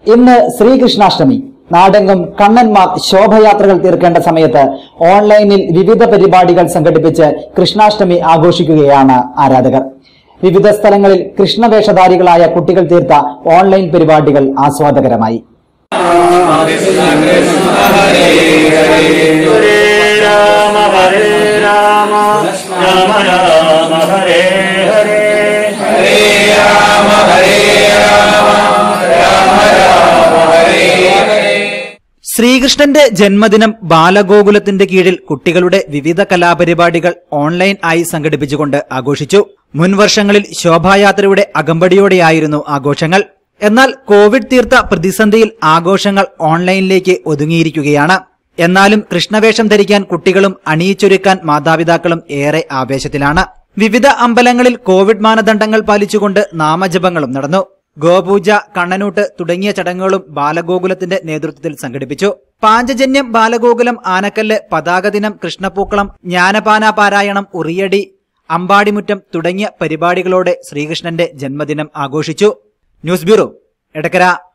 ഇന്ന് ശ്രീകൃഷ്ണാഷ്ടമി നാടെങ്ങും കണ്ണന്മാർ ശോഭയാത്രകൾ തീർക്കേണ്ട സമയത്ത് ഓൺലൈനിൽ വിവിധ പരിപാടികൾ സംഘടിപ്പിച്ച് കൃഷ്ണാഷ്ടമി ആഘോഷിക്കുകയാണ് ആരാധകർ വിവിധ സ്ഥലങ്ങളിൽ കൃഷ്ണവേഷധാരികളായ കുട്ടികൾ തീർത്ത ഓൺലൈൻ പരിപാടികൾ ആസ്വാദകരമായി ഹരേ രാമ ഹരേ രാമ രാമ രാമ ഹരേ ഹരേ ഹരേ രാമ ഹരേ രാമ രാമ രാമ ഹരേ ശ്രീകൃഷ്ണന്റെ ജന്മദിനം ബാലഗോകുലത്തിന്റെ കീഴിൽ കുട്ടികളുടെ വിവിധ കലാപരിപാടികൾ ഓൺലൈൻ ആയി സംഘടിപ്പിച്ചുകൊണ്ട് ആഘോഷിച്ചു മുൻ വർഷങ്ങളിൽ ശോഭായാത്രയുടെ അകമ്പടിയോടെയായിരുന്നു ആഘോഷങ്ങൾ എന്നാൽ കോവിഡ് തീർത്ത പ്രതിസന്ധിയിൽ ആഘോഷങ്ങൾ ഓൺലൈനിലേക്ക് ഒതുങ്ങിയിരിക്കുകയാണ് എന്നാലും കൃഷ്ണവേഷം ധരിക്കാൻ കുട്ടികളും അണിയിച്ചൊരുക്കാൻ മാതാപിതാക്കളും ഏറെ ആവേശത്തിലാണ് വിവിധ അമ്പലങ്ങളിൽ കോവിഡ് മാനദണ്ഡങ്ങൾ പാലിച്ചുകൊണ്ട് നാമജപങ്ങളും നടന്നു ഗോപൂജ കണ്ണനൂട്ട് തുടങ്ങിയ ചടങ്ങുകളും ബാലഗോകുലത്തിന്റെ നേതൃത്വത്തിൽ സംഘടിപ്പിച്ചു പാഞ്ചജന്യം ബാലഗോകുലം ആനക്കല്ല് പതാക ദിനം കൃഷ്ണപൂക്കളം ജ്ഞാനപാന പാരായണം ഉറിയടി അമ്പാടിമുറ്റം തുടങ്ങിയ പരിപാടികളോടെ ശ്രീകൃഷ്ണന്റെ ജന്മദിനം ആഘോഷിച്ചു ന്യൂസ് ബ്യൂറോ എടക്കര